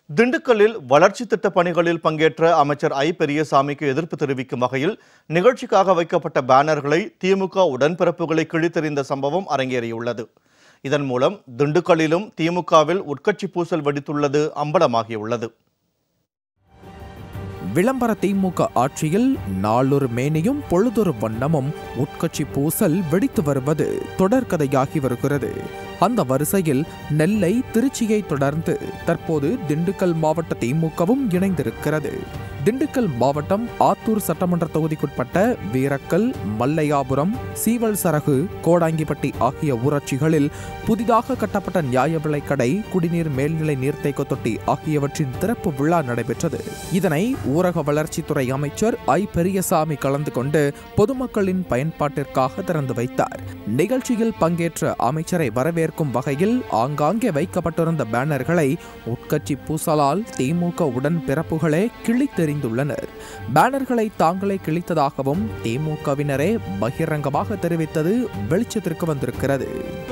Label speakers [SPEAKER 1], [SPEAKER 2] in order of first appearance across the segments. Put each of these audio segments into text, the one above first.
[SPEAKER 1] திண்டுக்கல்லில் வளர்ச்சி திட்ட பணிகளில் பங்கேற்ற அமைச்சர் ஐ பெரியசாமிக்கு எதிர்ப்பு தெரிவிக்கும் வகையில் நிகழ்ச்சிக்காக வைக்கப்பட்ட பேனர்களை திமுக உடன்பிறப்புகளை கிழித்தெறிந்த சம்பவம் அரங்கேறியுள்ளது இதன் மூலம் திண்டுக்கல்லிலும் திமுகவில் உட்கட்சி பூசல் வெடித்துள்ளது அம்பலமாகியுள்ளது
[SPEAKER 2] விளம்பர திமுக ஆட்சியில் நாளொரு மேனியும் பொழுதொரு வண்ணமும் உட்கட்சி பூசல் வெடித்து வருவது தொடர்கதையாகி வருகிறது அந்த வரிசையில் நெல்லை திருச்சியை தொடர்ந்து தற்போது திண்டுக்கல் மாவட்ட திமுகவும் இணைந்திருக்கிறது திண்டுக்கல் மாவட்டம் ஆத்தூர் சட்டமன்ற தொகுதிக்குட்பட்ட வீரக்கல் மல்லையாபுரம் சீவல் சரகு கோடாங்கிப்பட்டி ஆகிய ஊராட்சிகளில் புதிதாக கட்டப்பட்ட நியாய விலைக் கடை குடிநீர் மேல்நிலை நீர்த்தேக்க தொட்டி ஆகியவற்றின் திறப்பு விழா நடைபெற்றது இதனை ஊரக வளர்ச்சித்துறை அமைச்சர் ஐ பெரியசாமி கலந்து கொண்டு பொதுமக்களின் பயன்பாட்டிற்காக திறந்து வைத்தார் நிகழ்ச்சியில் பங்கேற்ற அமைச்சரை வரவேற்கும் வகையில் ஆங்காங்கே வைக்கப்பட்டிருந்த பேனர்களை உட்கட்சி பூசலால் திமுக உடன் பிறப்புகளே கிழித்தெறிந்துள்ளனர் பேனர்களை தாங்களே கிழித்ததாகவும் திமுகவினரே பகிரங்கமாக தெரிவித்தது வெளிச்சத்திற்கு வந்திருக்கிறது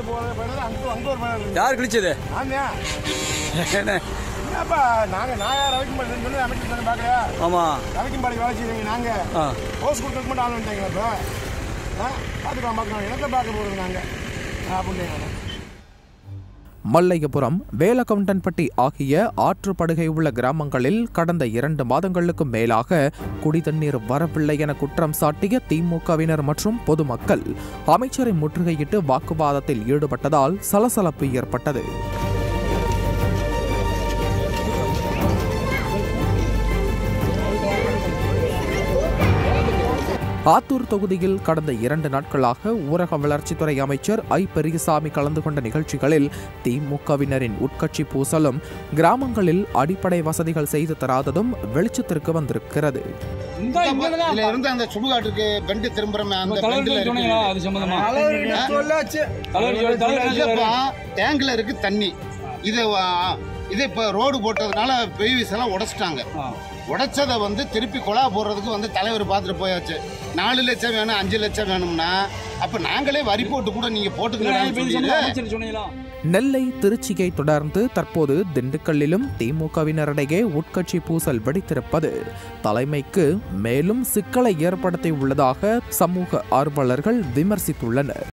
[SPEAKER 3] யார் கிழிச்சது
[SPEAKER 4] ஆமியா
[SPEAKER 3] என்ன
[SPEAKER 4] என்னப்பா நாங்க நான் யார் ரவிக்கும் பாடி சொல்லி அமைச்சர் சொன்ன பாக்கலையா
[SPEAKER 3] ஆமா
[SPEAKER 4] ரவிக்கும் பாடி வேலை செய்றீங்க நாங்க
[SPEAKER 3] ஆ
[SPEAKER 4] போஸ்ட் கொடுக்க மட்டும் ஆள் வந்துட்டாங்களா இப்போ ஆ பார்த்துக்கலாம் பார்க்கலாம் இடத்த பார்க்க போகிறோம் நாங்க அப்படின்னு
[SPEAKER 2] மல்லையபுரம் வேலகவுண்டன்பட்டி ஆகிய ஆற்றுப்படுகை உள்ள கிராமங்களில் கடந்த இரண்டு மாதங்களுக்கு மேலாக குடிதண்ணீர் வரவில்லை என குற்றம் சாட்டிய திமுகவினர் மற்றும் பொதுமக்கள் அமைச்சரை முற்றுகையிட்டு வாக்குவாதத்தில் ஈடுபட்டதால் சலசலப்பு ஏற்பட்டது ஆத்தூர் தொகுதியில் கடந்த இரண்டு நாட்களாக ஊரக வளர்ச்சித்துறை அமைச்சர் ஐ பெரியசாமி கலந்து கொண்ட நிகழ்ச்சிகளில் திமுகவினரின் உட்கட்சி பூசலும் கிராமங்களில் அடிப்படை வசதிகள் செய்து தராததும் வெளிச்சத்திற்கு வந்திருக்கிறது
[SPEAKER 3] இந்த இங்க தான்
[SPEAKER 5] இதுல இருந்து அந்த சுடுகாட்டுக்கு பெண்டு திரும்புறமே அந்த
[SPEAKER 3] தலைவர்
[SPEAKER 5] பெண்டுல
[SPEAKER 3] சொன்னீங்களா
[SPEAKER 5] இருக்கு
[SPEAKER 3] அது சம்பந்தமா
[SPEAKER 4] சொல்லாச்சு
[SPEAKER 3] தலைவர் தலைவர்
[SPEAKER 5] இல்லப்பா, டேங்க்ல இருக்கு தண்ணி இது வா- இது இப்ப ரோடு போட்டதுனால பிவிஸ் எல்லாம் உடைச்சிட்டாங்க
[SPEAKER 3] ஆ.
[SPEAKER 5] உடைச்சதை வந்து திருப்பி குழா போடுறதுக்கு வந்து தலைவர் பார்த்துட்டு போயாச்சு நாலு லட்சம் வேணும் அஞ்சு லட்சம் வேணும்னா அப்ப நாங்களே வரி போட்டு கூட நீங்க போட்டுக்கலாம்னு
[SPEAKER 3] அமைச்சர் சொன்னீங்களா
[SPEAKER 2] நெல்லை திருச்சியை தொடர்ந்து தற்போது திண்டுக்கல்லிலும் திமுகவினரிடையே உட்கட்சி பூசல் வெடித்திருப்பது தலைமைக்கு மேலும் சிக்கலை ஏற்படுத்தியுள்ளதாக சமூக ஆர்வலர்கள் விமர்சித்துள்ளனர்